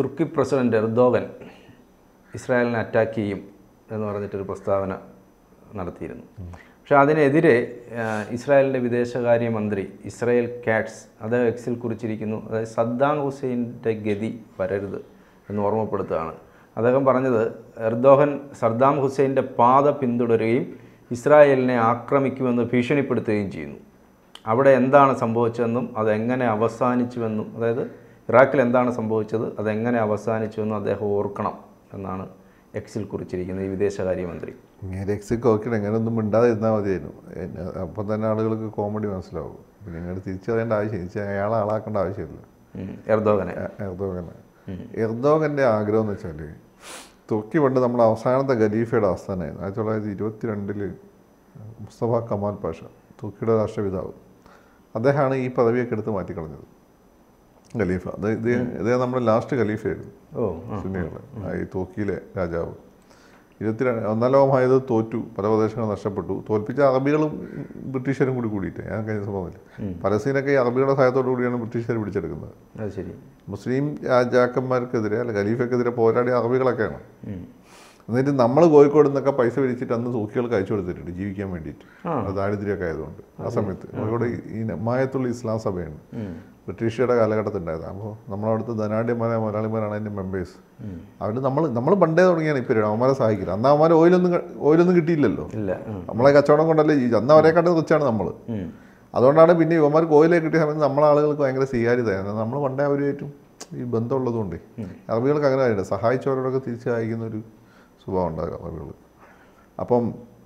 തുർക്കി president Erdogan ഇസ്രായേലിനെ attack ചെയ്യും എന്ന് പറഞ്ഞിട്ടൊരു പ്രസ്താവന നടത്തിയിരുന്നു പക്ഷെ അതിനെതിരെ ആ, ഇസ്രായേലിൻ്റെ വിദേശകാര്യമന്ത്രി ഇസ്രായേൽ കാറ്റ്സ് അദ്ദേഹം എക്സിൽ കുറിച്ചിരിക്കുന്നു അതായത് സദ്ദാം ഹുസൈൻ്റെ ഗതി വരരുത് എന്ന് ഓർമ്മപ്പെടുത്തുകയാണ് അദ്ദേഹം പറഞ്ഞത് എർദോഹൻ സദ്ദാം ഹുസൈൻ്റെ പാത പിന്തുടരുകയും ഇസ്രായേലിനെ ആക്രമിക്കുമെന്ന് ഭീഷണിപ്പെടുത്തുകയും ചെയ്യുന്നു അവിടെ എന്താണ് സംഭവിച്ചതെന്നും അതെങ്ങനെ അവസാനിച്ചുവെന്നും അതായത് ഇറാഖിൽ എന്താണ് സംഭവിച്ചത് അതെങ്ങനെ അവസാനിച്ചുവെന്നും അദ്ദേഹം ഓർക്കണം എന്നാണ് എക്സിൽ കുറിച്ചിരിക്കുന്നത് ഈ വിദേശകാര്യമന്ത്രി ഇങ്ങനെ എക്സിക്ക് നോക്കിയിട്ട് എങ്ങനെയൊന്നും മിണ്ടാതിരുന്നാൽ മതിയായിരുന്നു എന്നെ- അപ്പം തന്നെ ആളുകൾക്ക് കോമഡി മനസ്സിലാവും പിന്നെ ഇങ്ങനെ തിരിച്ചറിയേണ്ട ആവശ്യം തിരിച്ച് അയാളെ ആളാക്കേണ്ട ആവശ്യമില്ല ഉം, എർദോഗനെ എ- എർദോഗന് എർദോഗൻ്റെ ആഗ്രഹം എന്ന് വെച്ചാൽ തുർക്കി പണ്ട് നമ്മുടെ അവസാനത്തെ ഖലീഫയുടെ ആസ്ഥാനമായിരുന്നു ആയിരത്തി തൊള്ളായിരത്തി ഇരുപത്തി രണ്ടില് മുസ്തഫ കമാൽ പാഷ തുർക്കിയുടെ രാഷ്ട്രപിതാവ് അദ്ദേഹമാണ് ഈ പദവിയൊക്കെ എടുത്ത് മാറ്റിക്കളഞ്ഞത് ഖലീഫ അത് ഇത് ഇതേ നമ്മുടെ ലാസ്റ്റ് ഖലീഫയായിരുന്നു ഓ ആ സുന്നികളെ ഈ തുർക്കിയിലെ രാജാവ് ഇരുപത്തി രണ്ട് ഒന്നാം ലോകമായത് തോറ്റു പല പ്രദേശങ്ങളും നഷ്ടപ്പെട്ടു തോൽപ്പിച്ച അറബികളും ബ്രിട്ടീഷുകാരും കൂടി കൂടിയിട്ട് ഞാൻ കഴിഞ്ഞ ദിവസം പറഞ്ഞില്ല പലസ്തീനൊക്കെ ഈ അറബികളുടെ സഹായത്തോടു കൂടിയാണ് ബ്രിട്ടീഷുകാർ പിടിച്ചെടുക്കുന്നത് അത് ശരി മുസ്ലിം രാജാക്കന്മാർക്കെതിരെ അല്ല ഖലീഫയ്ക്കെതിരെ പോരാടിയ അറബികളൊക്കെയാണ് ഉം. എന്നിട്ട് നമ്മൾ കോഴിക്കോട് നിന്നൊക്കെ പൈസ പിരിച്ചിട്ട് അന്ന് തൂക്കികൾക്ക് അയച്ചു കൊടുത്തിട്ടുണ്ട് ജീവിക്കാൻ വേണ്ടിയിട്ട് ആ. അത് ദാരിദ്ര്യമൊക്കെ ആയതുകൊണ്ട് ആ സമയത്ത് കോഴിക്കോട് ഈ മായത്തുള്ള ഇസ്ലാം സഭയാണ് ഉം. ബ്രിട്ടീഷുകാരുടെ കാലഘട്ടത്തിൽ ഉണ്ടായത് അപ്പോൾ നമ്മളവിടുത്തെ ധനാഢ്യന്മാരെ മുതലാളിമാരാണ് അതിൻ്റെ മെമ്പേഴ്സ് അവർ നമ്മൾ നമ്മൾ പണ്ടേ തുടങ്ങിയാണ് ഇപ്പോൾ അവന്മാരെ സഹായിക്കില്ല അന്ന് അവന്മാർ ഓയിലൊന്നും ക- ഓയിലൊന്നും കിട്ടിയില്ലല്ലോ ഇല്ല ഉം. നമ്മളെ കച്ചവടം കൊണ്ടല്ലേ ജീവിച്ചത് അന്ന് അവരെക്കാട്ടും റിച്ചാണ് നമ്മൾ ഉം. അതുകൊണ്ടാണ് പിന്നെ ഇവന്മാർക്ക് ഓയിലേക്ക് കിട്ടിയ സമയത്ത് നമ്മളെ ആളുകൾക്ക് ഭയങ്കര സ്വീകാര്യതയാണ് നമ്മൾ പണ്ടേ അവരുമായിട്ടും ഈ ബന്ധമുള്ളതുകൊണ്ട് അറബികൾക്ക് അങ്ങനെ ആയിട്ട് സഹായിച്ചവരോടൊക്കെ തിരിച്ച് സഹായിക്കുന്ന ഒരു സ്വഭാവം ഉണ്ടാകും അറബികൾ അപ്പം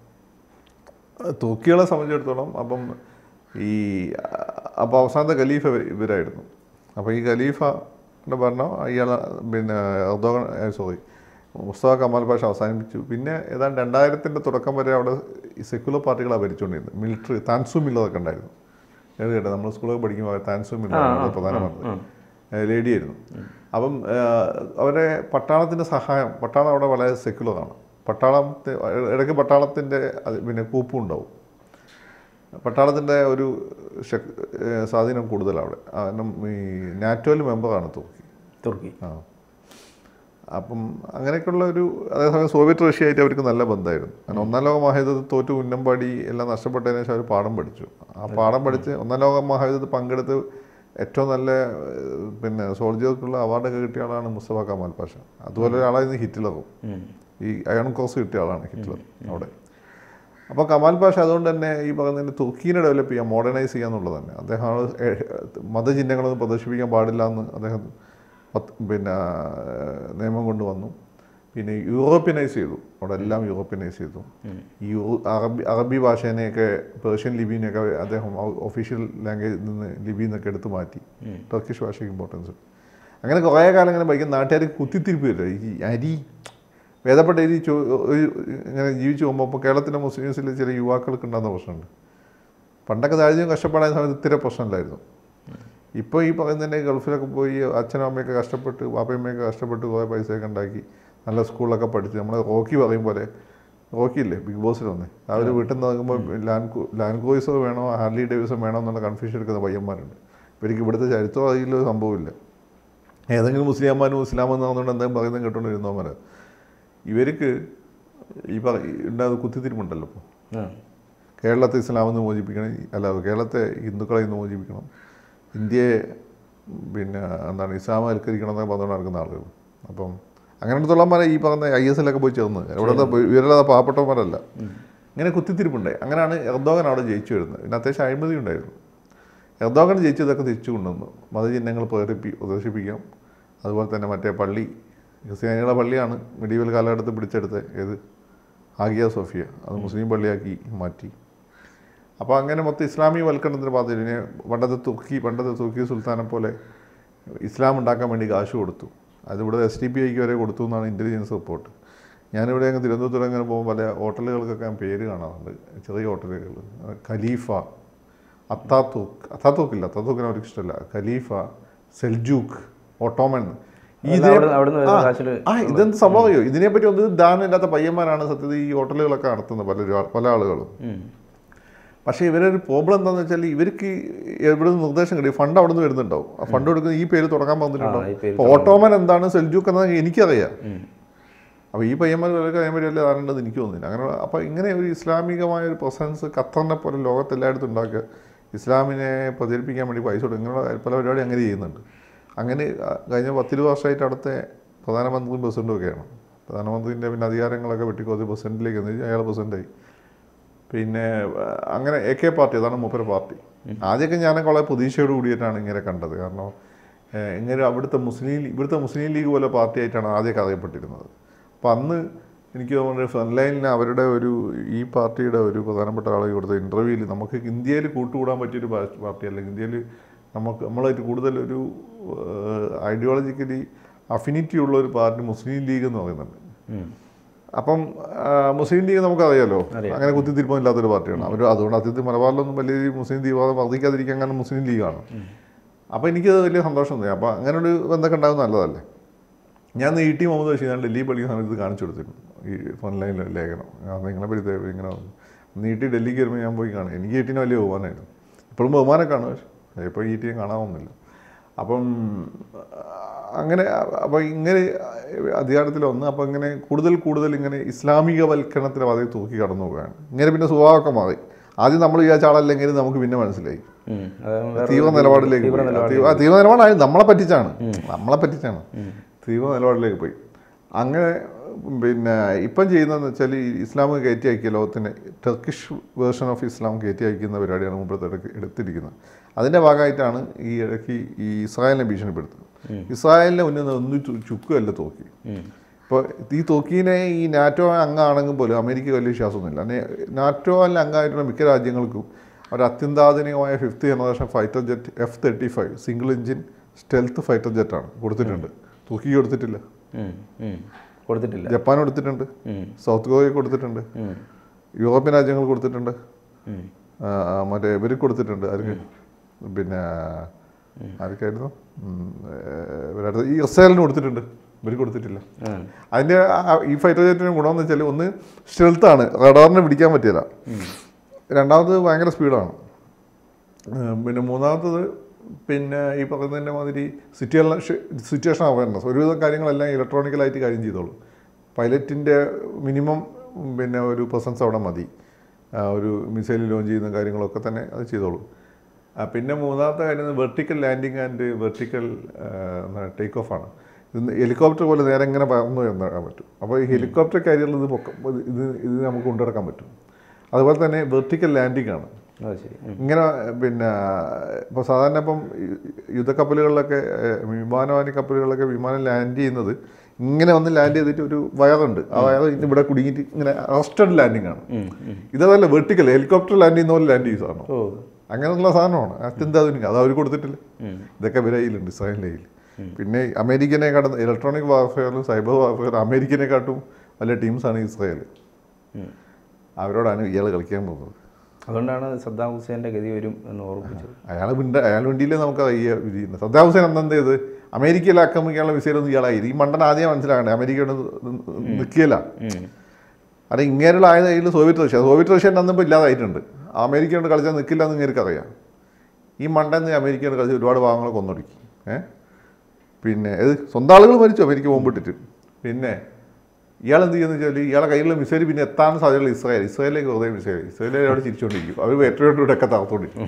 തുർക്കികളെ സംബന്ധിച്ചിടത്തോളം അപ്പം ഈ അപ്പോൾ അവസാനത്തെ ഖലീഫ ഇവർ- ഇവരായിരുന്നു അപ്പോൾ ഈ ഖലീഫയുടെ ഭരണം ഇയാൾ പിന്നെ Erdogan sorry Mustafa Kemal Pasha അവസാനിപ്പിച്ചു പിന്നെ ഏതാണ്ട് രണ്ടായിരത്തിൻ്റെ തുടക്കം വരെ അവിടെ ഈ സെക്യുലർ പാർട്ടികളാണ് ഭരിച്ചുകൊണ്ടിരുന്നത് മിലിറ്ററി താൻസു മില്ലതൊക്കെ ഉണ്ടായിരുന്നു ഏത് കേട്ടോ നമ്മൾ സ്കൂളൊക്കെ പഠിക്കുമ്പോൾ താൻസു മില്ല പ്രധാനമന്ത്രി ഏഹ് ലേഡിയായിരുന്നു അപ്പം ഏഹ് അവരെ പട്ടാളത്തിൻ്റെ സഹായം പട്ടാളം അവിടെ വളരെ സെക്യുലറാണ് പട്ടാളത്തെ ഇടയ്ക്ക് പട്ടാളത്തിൻ്റെ അത് പിന്നെ കൂപ്പും ഉണ്ടാവും പട്ടാളത്തിൻ്റെ ഒരു ശക് ഏഹ് സ്വാധീനം കൂടുതലാണ് അവിടെ കാരണം ഈ നാറ്റോയിൽ മെമ്പറാണ് തുർക്കി തുർക്കി ആ അപ്പം അങ്ങനെയൊക്കെയുള്ള ഒരു അതേസമയം സോവിയറ്റ് റഷ്യ ആയിട്ട് അവർക്ക് നല്ല ബന്ധമായിരുന്നു കാരണം ഒന്നാം ലോക മഹായുദ്ധത്തിൽ തോറ്റു ഉന്നമ്പാടി എല്ലാം നഷ്ടപ്പെട്ടതിന് ശേഷം അവർ പാഠം പഠിച്ചു ആ പാഠം പഠിച്ച് ഒന്നാം ലോക മഹായുദ്ധത്തിൽ പങ്കെടുത്ത് ഏറ്റവും നല്ല ഏഹ്, പിന്നെ സോൾജേർക്കുള്ള അവാർഡൊക്കെ കിട്ടിയ ആളാണ് മുസ്തഫ കമാൽ പാഷ അതുപോലെ ഒരാളായിരുന്നു ഹിറ്റ്ലറും ഉം. ഈ അയൺ ക്രോസ് കിട്ടിയ ആളാണ് ഹിറ്റ്ലർ അവിടെ അപ്പോൾ കമാൽ പാഷ അതുകൊണ്ട് തന്നെ ഈ പറയുന്നതിന് തുർക്കീനെ ഡെവലപ്പ് ചെയ്യാൻ മോഡേണൈസ് ചെയ്യുക എന്നുള്ളത് തന്നെ അദ്ദേഹം ആ ഏ- മതചിഹ്നങ്ങളൊന്നും പ്രദർശിപ്പിക്കാൻ പാടില്ല എന്ന് അദ്ദേഹം പത്ത് പിന്നെ നിയമം കൊണ്ടുവന്നു പിന്നെ യൂറോപ്യനൈസ് ചെയ്തു അവിടെ എല്ലാം യൂറോപ്യനൈസ് ചെയ്തു ഈ യു- അറബി അറബി ഭാഷേനെയൊക്കെ പേർഷ്യൻ ലിപിനെയൊക്കെ അദ്ദേഹം ഒഫീഷ്യൽ ലാംഗ്വേജിൽ നിന്ന് ലിപിയിൽ നിന്നൊക്കെ എടുത്തു മാറ്റി ടർക്കിഷ് ഭാഷയ്ക്ക് ഇമ്പോർട്ടൻസ് അങ്ങനെ കുറേ കാലം ഇങ്ങനെ ഭയങ്കര നാട്ടുകാർ കുത്തിത്തിരിപ്പ് വരില്ല ഈ അരി വേദപ്പെട്ട എഴുതി ചോ ഒരു ഇങ്ങനെ ജീവിച്ചു പോകുമ്പോൾ ഇപ്പോൾ കേരളത്തിലെ മുസ്ലിംസിൽ ചില യുവാക്കൾക്ക് ഉണ്ടാകുന്ന പ്രശ്നമുണ്ട് പണ്ടൊക്കെ ദാരിദ്ര്യം കഷ്ടപ്പെടാൻ സമയത്ത് ഇത്തിരി പ്രശ്നമില്ലായിരുന്നു ഇപ്പോൾ ഈ പറയുന്നതിൻ്റെ ഗൾഫിലൊക്കെ പോയി അച്ഛനും അമ്മയൊക്കെ കഷ്ടപ്പെട്ട് വാപ്പയമ്മയൊക്കെ കഷ്ടപ്പെട്ട് കുറേ പൈസയൊക്കെ ഉണ്ടാക്കി നല്ല സ്കൂളിലൊക്കെ പഠിച്ച് നമ്മൾ റോക്കി പറയും പോലെ റോക്കി ഇല്ലേ ബിഗ് ബോസിൽ വന്നേ അവർ വീട്ടിൽ നിന്ന് നോക്കുമ്പോൾ ലാൻഡ് ക്രൂ- ലാൻഡ് ക്രൂയിസോ വേണോ ഹാർലി ഡേവിസോ വേണോ എന്നുള്ള കൺഫ്യൂഷൻ എടുക്കുന്ന പയ്യന്മാരുണ്ട് ഇവർക്ക് ഇവിടുത്തെ ചരിത്രം അതിലൊരു സംഭവമില്ല ഏതെങ്കിലും മുസ്ലിംമാരും ഇസ്ലാമെന്ന് പറഞ്ഞുകൊണ്ട് എന്തെങ്കിലും പറയുന്നത് കേട്ടോണ്ടിരുന്നവന്മാരാ ഇവർക്ക് ഈ പറ ഉണ്ടാകുന്ന കുത്തിത്തിരിപ്പുണ്ടല്ലോ ഇപ്പോൾ ആ. കേരളത്തെ ഇസ്ലാമിൽ നിന്ന് മോചിപ്പിക്കണം അല്ല കേരളത്തെ ഹിന്ദുക്കളെ നിന്ന് മോചിപ്പിക്കണം ഇന്ത്യയെ പിന്നെ എന്താണ് ഇസ്ലാമവൽക്കരിക്കണം എന്നൊക്കെ പറഞ്ഞുകൊണ്ട് നടക്കുന്ന ആളുകൾ അപ്പം അങ്ങനത്തെ തൊള്ളന്മാരെ ഈ പറഞ്ഞ ഐ എസ് എല്ലൊക്കെ പോയി ചേർന്ന് ഇവിടുത്തെ ഇവരല്ലാതെ പാവപ്പെട്ടവന്മാരല്ല ഇങ്ങനെ കുത്തിത്തിരിപ്പുണ്ടായി അങ്ങനെയാണ് എർദോഗൻ അവിടെ ജയിച്ചു വരുന്നത് പിന്നെ അത്യാവശ്യം അഴിമതി ഉണ്ടായിരുന്നു എർദോഗൻ ജയിച്ചതൊക്കെ തിരിച്ചു കൊണ്ടുവന്നു മതചിഹ്നങ്ങൾ പ്രദർശിപ്പി പ്രദർശിപ്പിക്കാം അതുപോലെ തന്നെ മറ്റേ പള്ളി ക്രിസ്ത്യാനികളുടെ പള്ളിയാണ് മെഡീവൽ കാലഘട്ടത്തിൽ പിടിച്ചെടുത്ത് ഏത് ആഗിയ സോഫിയ അത് മുസ്ലിം പള്ളിയാക്കി മാറ്റി അപ്പോൾ അങ്ങനെ മൊത്തം ഇസ്ലാമി വൽക്കരണത്തിന് പാത പിന്നെ പണ്ടത്തെ തുർക്കി പണ്ടത്തെ തുർക്കി സുൽത്താനെ പോലെ ഇസ്ലാം ഉണ്ടാക്കാൻ വേണ്ടി കാശ് കൊടുത്തു അത് ഇവിടെ എസ് ടി പി ഐക്ക് വരെ കൊടുത്തു എന്നാണ് ഇൻ്റലിജൻസ് റിപ്പോർട്ട് ഞാനിവിടെ അങ്ങ് തിരുവനന്തപുരം അങ്ങനെ പോകുമ്പോൾ പല ഹോട്ടലുകൾക്കൊക്കെ ഞാൻ പേര് കാണാറുണ്ട് ചെറിയ ഹോട്ടലുകൾ ഖലീഫ അത്താത്തൂക്ക് അത്താത്തൂക്കില്ല അത്താത്തൂക്കിന് അവർക്ക് ഇഷ്ടമല്ല ഖലീഫ സെൽജൂക്ക് ഓട്ടോമൻ അല്ല, അവിടുന്ന് അവിടുന്ന് വരുന്ന കാശില് ആ ഇതെന്ത് സംഭവമോ ഇതിനെപ്പറ്റി ഒന്നും ധാരണയില്ലാത്ത പയ്യന്മാരാണ് സത്യത്തിൽ ഈ ഹോട്ടലുകളൊക്കെ നടത്തുന്നത് പല പല ആളുകളും ഉം. പക്ഷേ ഇവരൊരു പ്രോബ്ലം എന്താണെന്ന് വെച്ചാൽ ഇവർക്ക് എവിടെ നിന്ന് നിർദ്ദേശം കിട്ടി ഫണ്ട് അവിടെ നിന്ന് വരുന്നുണ്ടാവും ആ ഫണ്ട് കൊടുക്കുന്ന ഈ പേര് തുടങ്ങാൻ ആ, ഈ പറഞ്ഞിട്ടുണ്ടാവും പേര് അപ്പോൾ ഓട്ടോമൻ എന്താണ് സെൽജൂക്ക് എന്താണെന്ന് എനിക്കറിയാം അപ്പോൾ ഈ പയ്യന്മാർ വില കഴിയുമ്പോൾ വലിയ ധാരണുണ്ടെന്ന് എനിക്ക് തോന്നുന്നില്ല അങ്ങനെ അപ്പോൾ ഇങ്ങനെ ഒരു ഇസ്ലാമികമായ ഒരു പ്രസൻസ് ഖത്തറിനെ പോലെ ലോകത്തെല്ലായിടത്തും ഉണ്ടാക്കുക ഇസ്ലാമിനെ പ്രചരിപ്പിക്കാൻ വേണ്ടി പൈസ കൊടുക്കുക ഇങ്ങനെയുള്ള പല പരിപാടി അങ്ങനെ ചെയ്യുന്നുണ്ട് അങ്ങനെ ആ, കഴിഞ്ഞ പത്തിരുപത് വർഷമായിട്ട് അവിടുത്തെ പ്രധാനമന്ത്രിയും പ്രസിഡന്റും ഒക്കെയാണ് പ്രധാനമന്ത്രിൻ്റെ പിന്നെ അധികാരങ്ങളൊക്കെ വെട്ടിക്കോത്തി പ്രസിഡന്റിലേക്ക് വന്നു അയാൾ പ്രസിഡന്റായി പിന്നെ ആ, അങ്ങനെ എ കെ പാർട്ടി അതാണ് മൂപ്പര പാർട്ടി ആദ്യമൊക്കെ ഞാൻ വളരെ പ്രതീക്ഷയോട് കൂടിയിട്ടാണ് ഇങ്ങനെ കണ്ടത് കാരണം ഏഹ്, ഇങ്ങനെ അവിടുത്തെ മുസ്ലിം ലീ- ഇവിടുത്തെ മുസ്ലിം ലീഗ് പോലെ പാർട്ടി ആയിട്ടാണ് ആദ്യമൊക്കെ അറിയപ്പെട്ടിരുന്നത് അപ്പോൾ അന്ന് എനിക്ക് തോന്നുന്നത് ഫ്രണ്ട് ലൈനിൽ അവരുടെ ഒരു ഈ പാർട്ടിയുടെ ഒരു പ്രധാനപ്പെട്ട ആൾ കൊടുത്ത ഇൻ്റർവ്യൂവിൽ നമുക്ക് ഇന്ത്യയിൽ കൂട്ടുകൂടാൻ പറ്റിയൊരു പാ- പാർട്ടി അല്ലെങ്കിൽ ഇന്ത്യയിൽ നമുക്ക് നമ്മളായിട്ട് കൂടുതൽ ഒരു ഐഡിയോളജിക്കലി അഫിനിറ്റി ഉള്ള ഒരു പാർട്ടി മുസ്ലിം ലീഗ് എന്ന് പറയുന്നുണ്ട് ഉം. അപ്പം ആ, മുസ്ലിം ലീഗ് നമുക്കറിയാലോ അറിയാം. അങ്ങനെ കുത്തിത്തിരിപ്പമില്ലാത്തൊരു പാർട്ടിയാണ് അവർ അതുകൊണ്ട് അത്യത്തിൽ മലബാറിലൊന്നും വലിയ രീതിയിൽ മുസ്ലിം തീവ്രവാദം വർദ്ധിക്കാതിരിക്കാൻ കാരണം മുസ്ലിം ലീഗാണ് അപ്പോൾ എനിക്കത് വലിയ സന്തോഷം തോന്നി അപ്പോൾ അങ്ങനെ ഒരു ബന്ധമൊക്കെ ഉണ്ടാകുന്നത് നല്ലതല്ലേ ഞാൻ ഇ ടി മുഹമ്മദ് ബഷീർ ഞാൻ ഡൽഹി പഠിക്കുന്ന സമയത്ത് കാണിച്ചു കൊടുത്തിരുന്നു ഈ ഓൺലൈനിൽ ലേഖനം ഞാൻ നിങ്ങളെ പറ്റി ഇത് ഇങ്ങനെ വന്നു നീട്ടി ഡൽഹിക്ക് വരുമ്പോൾ ഞാൻ പോയി കാണും എനിക്ക് ഈട്ടിന് വലിയ ബഹുമാനമായിരുന്നു ഇപ്പോഴും ബഹുമാനമൊക്കെ കാണും പക്ഷേ ഇപ്പോൾ ഈട്ടിയെ കാണാവുന്നില്ല അപ്പം അങ്ങനെ അപ്പോൾ ഇങ്ങനെ അധികാരത്തിൽ വന്ന് അപ്പോൾ ഇങ്ങനെ കൂടുതൽ കൂടുതൽ ഇങ്ങനെ ഇസ്ലാമികവൽക്കരണത്തിന് അതേ തൂക്കി കടന്നു പോവുകയാണ് ഇങ്ങനെ പിന്നെ സ്വഭാവമൊക്കെ മാറി ആദ്യം നമ്മൾ വിചാരിച്ച ആളല്ലെങ്കിൽ നമുക്ക് പിന്നെ മനസ്സിലായി ഉം. അത് വേറെ തീവ്ര ഒരു നിലപാടിലേക്ക് തീവ്ര പോയി. നിലപാടിലേക്ക് തീവ്ര- ആ, തീവ്ര നിലപാടായി നമ്മളെ പറ്റിച്ചാണ് നമ്മളെ പറ്റിച്ചാണ് തീവ്ര നിലപാടിലേക്ക് പോയി അങ്ങനെ പിന്നെ ഇപ്പം ചെയ്യുന്നതെന്ന് വെച്ചാൽ ഈ ഇസ്ലാം കയറ്റി അയക്കിയ ലോകത്തിന് ടർക്കിഷ് വേർഷൻ ഓഫ് ഇസ്ലാം കയറ്റി അയക്കുന്ന പരിപാടിയാണ് മുമ്പത്തെ ഇടയ്ക്ക് എടുത്തിരിക്കുന്നത് അതിൻ്റെ ഭാഗമായിട്ടാണ് ഈ ഇടയ്ക്ക് ഈ ഇസ്രായേലിനെ ഭീഷണിപ്പെടുത്തുന്നത് ഇസ്രായേലിനെ മുന്നിൽ ഒന്നും ചു- ചുക്കുകയല്ല തോക്കി ഉം. ഇപ്പോൾ ഈ തോക്കീനെ ഈ നാറ്റോ അംഗമാണെങ്കിൽ പോലും അമേരിക്ക വലിയ വിശ്വാസമൊന്നുമില്ല അല്ലെ നാറ്റോയിലെ അംഗമായിട്ടുള്ള മിക്ക രാജ്യങ്ങൾക്കും ഒരു അത്യന്താധുനികമായ fifth generation fighter jet F thirty five single engine stealth fighter ജെറ്റാണ് കൊടുത്തിട്ടുണ്ട് തുർക്കി കൊടുത്തിട്ടില്ല ഉം. ഉം. കൊടുത്തിട്ടില്ല ജപ്പാൻ കൊടുത്തിട്ടുണ്ട് ഉം. സൗത്ത് കൊറിയ കൊടുത്തിട്ടുണ്ട് ഉം. യൂറോപ്യൻ രാജ്യങ്ങൾ കൊടുത്തിട്ടുണ്ട് ഉം. ആ, ആ, മറ്റേ ഇവർ കൊടുത്തിട്ടുണ്ട് ആർക്ക് പിന്നെ ആർക്കായിരുന്നു ഉം, ഏർ, ഇവരടുത്ത് ഈ ഇസ്രായേലിന് കൊടുത്തിട്ടുണ്ട് ഇവർ കൊടുത്തിട്ടില്ല ഉം. അതിൻ്റെ ആ- ഈ ഫൈറ്റർ ജെറ്റിന് ഗുണമെന്ന് വെച്ചാൽ ഒന്ന് സ്ട്രെൽത്താണ് റഡാറിനെ പിടിക്കാൻ പറ്റില്ല രണ്ടാമത് ഭയങ്കര സ്പീഡാണ് പിന്നെ മൂന്നാമത്തത് പിന്നെ ഈ പറയുന്നതിൻ്റെ മാതിരി സിറ്റുവേഷൻ സിറ്റുവേഷൻ അവയർനെസ് ഒരുവിധം കാര്യങ്ങളെല്ലാം ഇലക്ട്രോണിക്കലായിട്ട് കാര്യം ചെയ്തോളൂ പൈലറ്റിൻ്റെ മിനിമം പിന്നെ ഒരു പ്രസൻസ് അവിടെ മതി ആ, ഒരു മിസൈൽ ലോഞ്ച് ചെയ്യുന്ന കാര്യങ്ങളൊക്കെ തന്നെ അത് ചെയ്തോളൂ ആ, പിന്നെ മൂന്നാമത്തെ കാര്യം vertical landing and vertical take off ആണ് ഇത് ഹെലികോപ്റ്റർ പോലെ നേരെ ഇങ്ങനെ പറന്നു വരാൻ പറ്റും അപ്പോൾ ഈ ഹെലികോപ്റ്റർ കാരിയറിൽ ഇത് പൊക്കം ഇത് ഇത് നമുക്ക് കൊണ്ടുനടക്കാൻ പറ്റും അതുപോലെ തന്നെ വെർട്ടിക്കൽ ലാൻഡിങ് ആണ് അത് ശരി ഉം. ഇങ്ങനെ പിന്നെ ഇപ്പോൾ സാധാരണ ഇപ്പം യു- യുദ്ധക്കപ്പലുകളിലൊക്കെ ഏഹ്, വിമാനവാഹന കപ്പലുകളിലൊക്കെ വിമാനം ലാൻഡ് ചെയ്യുന്നത് ഇങ്ങനെ ഒന്ന് ലാൻഡ് ചെയ്തിട്ട് ഒരു വയറുണ്ട് ആ വയർ ഇതിൻ്റെ ഇവിടെ കുടുങ്ങിയിട്ട് ഇങ്ങനെ റസ്റ്റഡ് ലാൻഡിങ് ആണ് ഉം. ഉം. ഇതല്ല വെർട്ടിക്കൽ ഹെലികോപ്റ്റർ ലാൻഡ് ചെയ്യുന്ന പോലെ ലാൻഡ് ചെയ്യുന്ന സാധനം ഓ അങ്ങനെയുള്ള സാധനമാണ് അത്യന്താധുനികം അത് അവർ കൊടുത്തിട്ടില്ല ഉം. ഇതൊക്കെ ഇവരെ കയ്യിലുണ്ട് ഇസ്രായേലിൻ്റെ കയ്യിൽ പിന്നെ അമേരിക്കനെ കടന്ന് ഇലക്ട്രോണിക് വാർഫെയറിലും സൈബർ വാർഫെയർ അമേരിക്കനെക്കാട്ടും വലിയ ടീംസാണ് ഇസ്രായേൽ ഉം. അവരോടാണ് ഇയാൾ കളിക്കാൻ പോകുന്നത് അതുകൊണ്ടാണ് സദ്ദാം ഹുസൈൻ്റെ ഗതി വരും എന്ന് ഓർമ്മിച്ചത് അയാൾ വിണ്ട അയാൾ വേണ്ടിയില്ലേ നമുക്ക് ഈ വിധിയുന്നത് സദ്ദാം ഹുസൈൻ അന്ന് എന്ത് ചെയ്ത് അമേരിക്കയിൽ ആക്രമിക്കാനുള്ള വിസയിലൊന്നും ഇയാളായി ഈ മണ്ടൻ ആദ്യം മനസ്സിലാകണ്ടേ അമേരിക്കയോട് നിൽക്കില്ല ഉം. അത് ഇങ്ങനെയുള്ള ആയത് കയ്യിൽ സോവിയറ്റ് റഷ്യ സോവിയറ്റ് റഷ്യ അന്നിപ്പോൾ ഇല്ലാതായിട്ടുണ്ട് അമേരിക്കയോട് കളിച്ചാൽ നിൽക്കില്ല എന്ന് ഇങ്ങനെ അറിയാം ഈ മണ്ടൻ അമേരിക്കയോട് കളിച്ച് ഒരുപാട് ഭാഗങ്ങൾ കൊന്നൊടുക്കി ഏ പിന്നെ ഇത് സ്വന്തം ആളുകൾ മരിച്ചു അമേരിക്ക പോകുമ്പോട്ടിട്ട് പിന്നെ ഇയാൾ എന്ത് ചെയ്യുന്ന വെച്ചാൽ ഇയാളെ കയ്യിലുള്ള മിസൈൽ പിന്നെ എത്താൻ സാധ്യതയുള്ള ഇസ്രായേൽ ഇസ്രായേലിലേക്ക് വെറുതെ മിസൈൽ ഇസ്രായേലിൽ അവിടെ ചിരിച്ചുകൊണ്ടിരിക്കും അവർ ഏറ്റവും ഒക്കെ തകർത്തോണ്ടിരിക്കും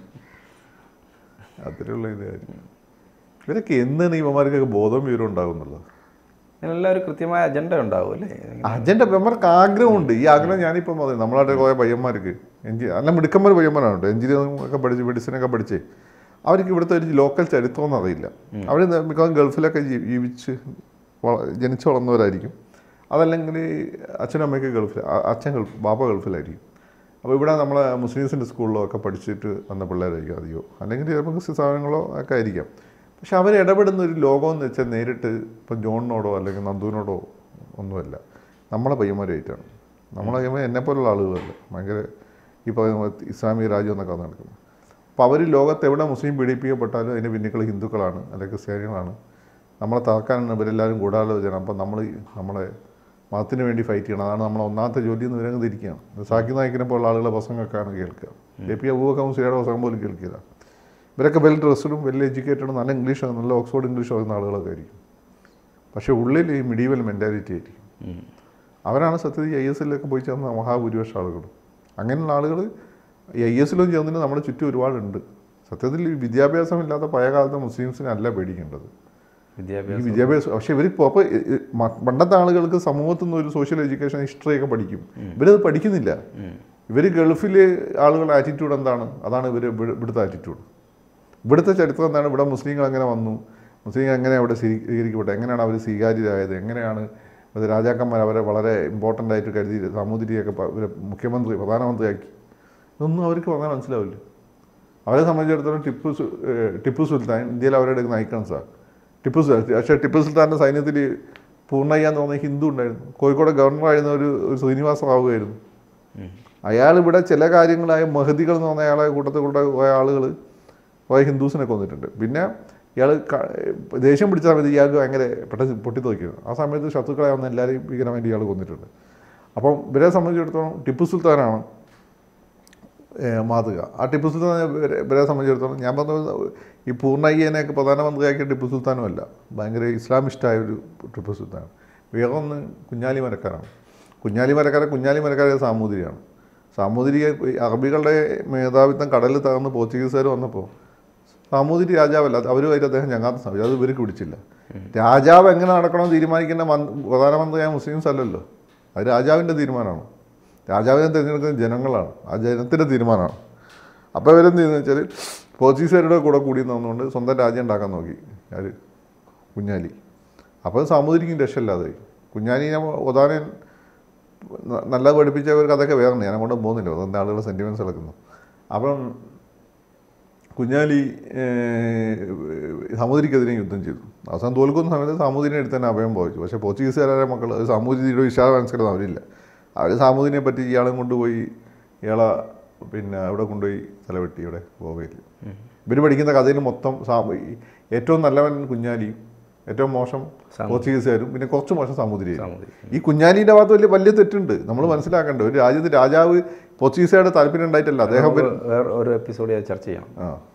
അത്രയുള്ള ഇത് കാര്യം ഇവരൊക്കെ എന്നാണ് ഇവന്മാർക്കൊക്കെ ബോധം വിവരം ഉണ്ടാകുന്നുള്ളത് ഇതിനെല്ലാം ഒരു കൃത്യമായ അജണ്ട ഉണ്ടാവും അല്ലേ അജൻ്റെ ഇവന്മാർക്ക് ആഗ്രഹമുണ്ട് ഈ ആഗ്രഹം ഞാനിപ്പം പറഞ്ഞു നമ്മളായിട്ട് കുറേ പയ്യന്മാർക്ക് എഞ്ചി നല്ല മിടുക്കന്മാർ പയ്യന്മാരാണ് കേട്ടോ എഞ്ചിനീയറിംഗ് ഒക്കെ പഠിച്ച് മെഡിസിനൊക്കെ പഠിച്ച് അവർക്ക് ഇവിടുത്തെ ഒരു ലോക്കൽ ചരിത്രമൊന്നും അറിയില്ല അവർ മിക്കവാറും ഗൾഫിലൊക്കെ ജീ- ജീവിച്ച് വള- ജനിച്ച് വളർന്നവരായിരിക്കും അതല്ലെങ്കിൽ അച്ഛനും അമ്മയൊക്കെ ഗൾഫിൽ അ- അച്ഛൻ ഗൾഫ് ബാപ്പ ഗൾഫിലായിരിക്കും അപ്പോൾ ഇവിടെ നമ്മളെ മുസ്ലിംസിൻ്റെ സ്കൂളിലോ ഒക്കെ പഠിച്ചിട്ട് വന്ന പിള്ളേരായിരിക്കും അധികമോ അല്ലെങ്കിൽ ചിലപ്പോൾ ക്രിസ്ത്യ സ്ഥാപനങ്ങളോ ഒക്കെ ആയിരിക്കാം പക്ഷെ അവർ ഇടപെടുന്ന ഒരു ലോകം എന്ന് വെച്ചാൽ നേരിട്ട് ഇപ്പം ജോണിനോടോ അല്ലെങ്കിൽ നന്ദുവിനോടോ ഒന്നുമല്ല നമ്മളെ പയ്യന്മാരായിട്ടാണ് നമ്മളെ പയ്യന്മാർ എന്നെപ്പോലുള്ള ആളുകളല്ല ഭയങ്കര ഈ പറയുന്ന പോലെ ഇസ്ലാമിക രാജ്യം എന്നൊക്കെ നടക്കുന്നത് അപ്പോൾ അവർ ലോകത്ത് എവിടെ മുസ്ലിം പീഡിപ്പിക്കപ്പെട്ടാലും അതിൻ്റെ പിന്നിക്കൾ ഹിന്ദുക്കളാണ് അല്ലെങ്കിൽ ക്രിസ്ത്യാനികളാണ് നമ്മളെ തകർക്കാനാണ് ഇവരെല്ലാവരും ഗൂഢാലോചന അപ്പം നമ്മൾ നമ്മളെ മതത്തിന് വേണ്ടി ഫൈറ്റ് ചെയ്യണം അതാണ് നമ്മളെ ഒന്നാമത്തെ ജോലി എന്ന് ഇവരങ്ങ് തിരിക്കുകയാണ് സാക്കി നായിക്കിനെ പോലുള്ള ആളുകളെ പ്രസംഗമൊക്കെയാണ് കേൾക്കുക എ പി അബൂബക്കർ മുസ്ലിയുടെ പ്രസംഗം പോലും കേൾക്കില്ല ഇവരൊക്കെ വെൽ ഡ്രസ്ഡും വെൽ എഡ്യൂക്കേറ്റഡും നല്ല ഇംഗ്ലീഷ് നല്ല ഓക്സ്ഫോർഡ് ഇംഗ്ലീഷ് അറിയുന്ന ആളുകളൊക്കെ ആയിരിക്കും പക്ഷേ ഉള്ളിൽ ഈ മിഡീവൽ മെൻറ്റാലിറ്റി ആയിരിക്കും ഉം. അവരാണ് സത്യത്തിൽ ഐ എസ് എല്ലൊക്കെ പോയി ചേർന്ന മഹാഭൂരിപക്ഷം ആളുകളും അങ്ങനെയുള്ള ആളുകൾ ഐ എസ് എല്ലും ചേർന്നിട്ട് നമ്മുടെ ചുറ്റും ഒരുപാടുണ്ട് സത്യത്തിൽ ഈ വിദ്യാഭ്യാസമില്ലാത്ത പഴയ കാലത്തെ മുസ്ലിംസിനെ അല്ല പേടിക്കേണ്ടത് ഈ വിദ്യാഭ്യാസം വിദ്യാഭ്യാസം പക്ഷെ ഇവർ അപ്പോൾ പണ്ടത്തെ ആളുകൾക്ക് സമൂഹത്തിൽ നിന്ന് ഒരു സോഷ്യൽ എഡ്യൂക്കേഷൻ ഹിസ്റ്ററി ഒക്കെ പഠിക്കും ഇവരത് പഠിക്കുന്നില്ല ഉം. ഇവർ ഗൾഫിൽ ആളുകളുടെ ആറ്റിറ്റ്യൂഡ് എന്താണ് അതാണ് ഇവർ ഇവിടുത്തെ ആറ്റിറ്റ്യൂഡ് ഇവിടുത്തെ ചരിത്രം എന്താണ് ഇവിടെ മുസ്ലിങ്ങൾ എങ്ങനെ വന്നു മുസ്ലിങ്ങൾ എങ്ങനെ അവിടെ സ്വീകരിക്കപ്പെട്ടത് എങ്ങനെയാണ് അവർ സ്വീകാര്യരായത് എങ്ങനെയാണ് അത് രാജാക്കന്മാർ അവരെ വളരെ ഇമ്പോർട്ടൻ്റ് ആയിട്ട് കരുതി സാമൂതിരിയൊക്കെ പ- ഇവരെ മുഖ്യമന്ത്രി പ്രധാനമന്ത്രിയാക്കി ഇതൊന്നും അവർക്ക് പറഞ്ഞാൽ മനസ്സിലാവില്ല അവരെ സംബന്ധിച്ചിടത്തോളം ടിപ്പു സു- ഏഹ് ടിപ്പു സുൽത്താൻ ഇന്ത്യയിൽ അവരുടെ എടുക്കുന്ന ഐക്കൺസാണ് ടിപ്പു സുൽത്താൻ പക്ഷേ ടിപ്പു സുൽത്താൻ്റെ സൈന്യത്തിൽ പൂർണ്ണയ്യ എന്ന് പറഞ്ഞ ഹിന്ദു ഉണ്ടായിരുന്നു കോഴിക്കോട് ഗവർണറായിരുന്ന ഒരു ഒരു ശ്രീനിവാസ റാവു ആയിരുന്നു ഉം. അയാൾ ഇവിടെ ചില കാര്യങ്ങളായ മഹദികൾ എന്ന് പറഞ്ഞ അയാളെ കൂട്ടത്തിൽ കൂടെ പോയ ആളുകൾ കുറേ ഹിന്ദുസിനെ കൊന്നിട്ടുണ്ട് പിന്നെ ഇയാൾ ദേഷ്യം പിടിച്ച സമയത്ത് ഇയാൾക്ക് ഭയങ്കര പെട്ടെന്ന് പൊട്ടിത്തൊയ്ക്കുന്നു ആ സമയത്ത് ശത്രുക്കളെ വന്ന് എല്ലാവരെയും ഭീകരമായിട്ട് ഇയാൾ കൊന്നിട്ടുണ്ട് അപ്പം ഇവരെ സംബന്ധിച്ചിടത്തോളം ടിപ്പു സുൽത്താനാണ് ഏഹ് മാതൃക ആ ടിപ്പു സുൽത്താൻ ഇവരെ ഇവരെ സംബന്ധിച്ചിടത്തോളം ഞാൻ പറഞ്ഞത് ഈ പൂർണ്ണയ്യനെയൊക്കെ പ്രധാനമന്ത്രിയാക്കിയ ടിപ്പു സുൽത്താനും അല്ല ഭയങ്കര ഇസ്ലാമിസ്റ്റായ ഒരു ടിപ്പു സുൽത്താൻ വേറെ ഒന്ന് കുഞ്ഞാലി മരക്കാരാണ് കുഞ്ഞാലി മരക്കാരെ കുഞ്ഞാലി മരക്കാരെ സാമൂതിരിയാണ് സാമൂതിരി അറബികളുടെ മേധാവിത്വം കടലിൽ തകർന്ന് പോർച്ചുഗീസുകാർ വന്നപ്പോൾ സാമൂതിരി രാജാവല്ല അത് അവരുമായിട്ട് അദ്ദേഹം ഞങ്ങാത്ത സമയം അത് ഇവർക്ക് പിടിച്ചില്ല രാജാവ് എങ്ങനെ നടക്കണമെന്ന് തീരുമാനിക്കുന്ന മന്ത്രി പ്രധാനമന്ത്രിയായ മുസ്ലിംസ് അല്ലല്ലോ അത് രാജാവിൻ്റെ തീരുമാനമാണ് രാജാവിനെ തിരഞ്ഞെടുക്കുന്ന ജനങ്ങളാണ് ആ ജനത്തിൻ്റെ തീരുമാനമാണ് അപ്പോൾ ഇവരെന്ത് ചെയ്യുന്നത് വെച്ചാൽ പോർച്ചുഗീസുകാരുടെ കൂടെ കൂടി നിന്നുകൊണ്ട് സ്വന്തം രാജ്യം ഉണ്ടാക്കാൻ നോക്കി ആര് കുഞ്ഞാലി അപ്പോൾ സാമൂതിരിക്കും രക്ഷയില്ലാതായി കുഞ്ഞാലിനെ ഒതാനൻ ന- നല്ല പഠിപ്പിച്ച ഒരു കഥയൊക്കെ വേറെ ഞാൻ അങ്ങോട്ട് പോകുന്നില്ല അതെന്താ ആളുകളുടെ സെൻറ്റിമെൻറ്റ്സ് കിടക്കുന്നു അപ്പം കുഞ്ഞാലി ഏഹ്, സാമൂതിരിക്കെതിരെ യുദ്ധം ചെയ്തു അവസാനം തോൽക്കുന്ന സമയത്ത് സാമൂതിരിനെ എടുത്ത് തന്നെ അഭയം പോയിച്ചു പക്ഷേ പോർച്ചുഗീസുകാരുടെ മക്കൾ സാമൂതിരിയുടെ വിശാല മനസ്സിലാക്കുന്ന അവരില്ല അവർ സാമൂതിരിനെ പറ്റി ഇയാളെ കൊണ്ടുപോയി ഇയാളെ പിന്നെ അവിടെ കൊണ്ടുപോയി തലവെട്ടി ഇവിടെ ഗോവയിൽ ഇവർ പഠിക്കുന്ന കഥയിൽ മൊത്തം സാ ഈ ഏറ്റവും നല്ലവൻ കുഞ്ഞാലിയും ഏറ്റവും മോശം പോർച്ചുഗീസുകാരും പിന്നെ കുറച്ച് മോശം സാമൂതിരിയും സാമൂതിരി. ഈ കുഞ്ഞാലിയുടെ ഭാഗത്ത് വലിയ വലിയ തെറ്റുണ്ട് നമ്മൾ മനസ്സിലാക്കേണ്ടത് ഒരു രാജ്യത്ത് രാജാവ് പോർച്ചുഗീസുകാരുടെ താല്പര്യം ഉണ്ടായിട്ടല്ല അദ്ദേഹം നമുക്ക് വേറെ ഒരു എപ്പിസോഡ് ചർച്ച ചെയ്യണം ആ